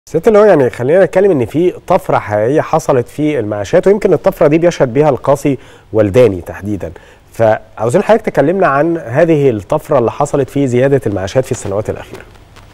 ست اللي هو يعني خلينا نتكلم ان في طفره حقيقيه حصلت في المعاشات ويمكن الطفره دي بيشهد بها القاصي والداني تحديدا فعاوزين حضرتك تكلمنا عن هذه الطفره اللي حصلت في زياده المعاشات في السنوات الاخيره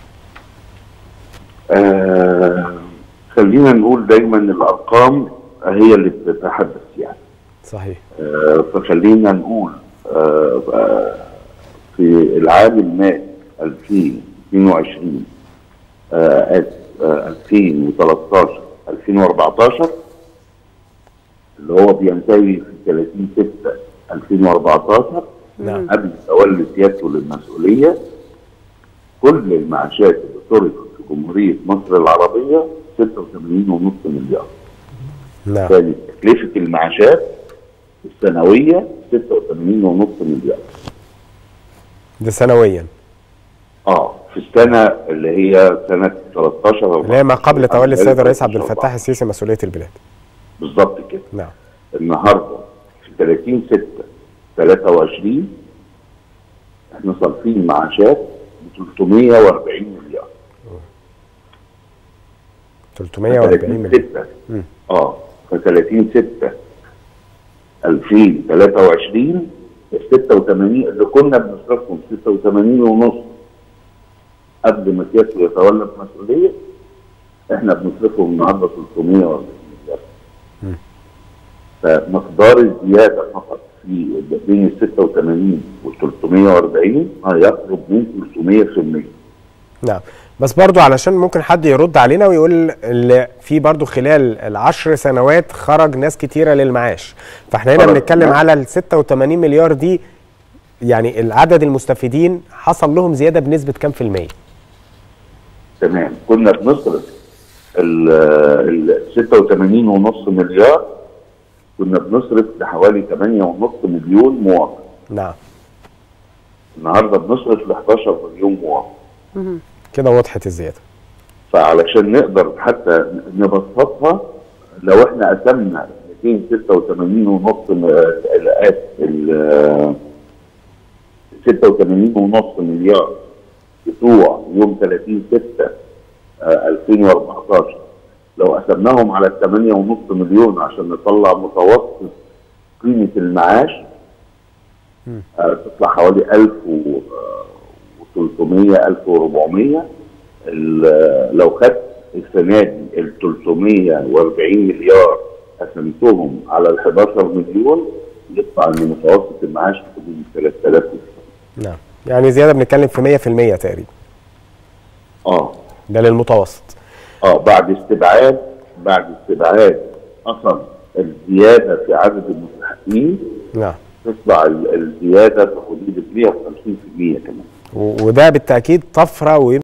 آه خلينا نقول دايما الارقام هي اللي بتتحدث يعني صحيح آه فخلينا نقول آه آه في العام المالي 2022 آه آسف، آه 2013 2014 اللي هو بينتهي في 30 6 2014 نعم قبل تولي سيادته للمسؤوليه كل المعاشات اللي صرفت في جمهوريه مصر العربيه 86.5 مليار نعم كانت تكلفه المعاشات السنويه 86.5 مليار ده سنويا اه في السنه اللي هي سنه 13 اللي هي ما قبل تولي السيد الرئيس عبد الفتاح السيسي مسؤوليه البلاد بالظبط كده نعم النهارده في 30 6 23 احنا صارفين معاشات ب 340 مليار 340 مليون 6 مم. اه في 30 6 2023 ال 86 اللي كنا بنصرفهم 86 ونص قبل ما سيادته يتولى المسؤوليه احنا بنصرفهم النهارده 340 مليار مم. فمقدار الزياده فقط في بين ال 86 وال 340 هيقرب من 300% نعم بس برضو علشان ممكن حد يرد علينا ويقول اللي في برضو خلال العشر سنوات خرج ناس كتيرة للمعاش فاحنا هنا خرج بنتكلم ناس. على ال 86 مليار دي يعني العدد المستفيدين حصل لهم زيادة بنسبة كام في المية تمام كنا بنصرف ال ال 86 ونص مليار كنا بنصرف لحوالي 8 ونص مليون مواطن نعم النهارده بنصرف ل 11 مليون مواطن كده وضحت الزيادة فعلشان نقدر حتى نبسطها لو احنا قسمنا 286 ونص م- ال- ال 86 ونص مليار بتوع يوم 30 6 آه، 2014 لو قسمناهم على ال 8 ونص مليون عشان نطلع متوسط قيمة المعاش آه، تطلع حوالي 1300 1400 ال- لو خدت السنه دي ال 340 مليار قسمتهم على ال 11 مليون يطلع ان متوسط المعاش في حدود 3000 نعم يعني زيادة بنتكلم في 100% تقريبا اه ده للمتوسط اه بعد استبعاد بعد استبعاد اصلا الزياده في عدد المستحقين نعم تطلع ال- الزياده في حدود 150% كمان و- وده بالتأكيد طفرة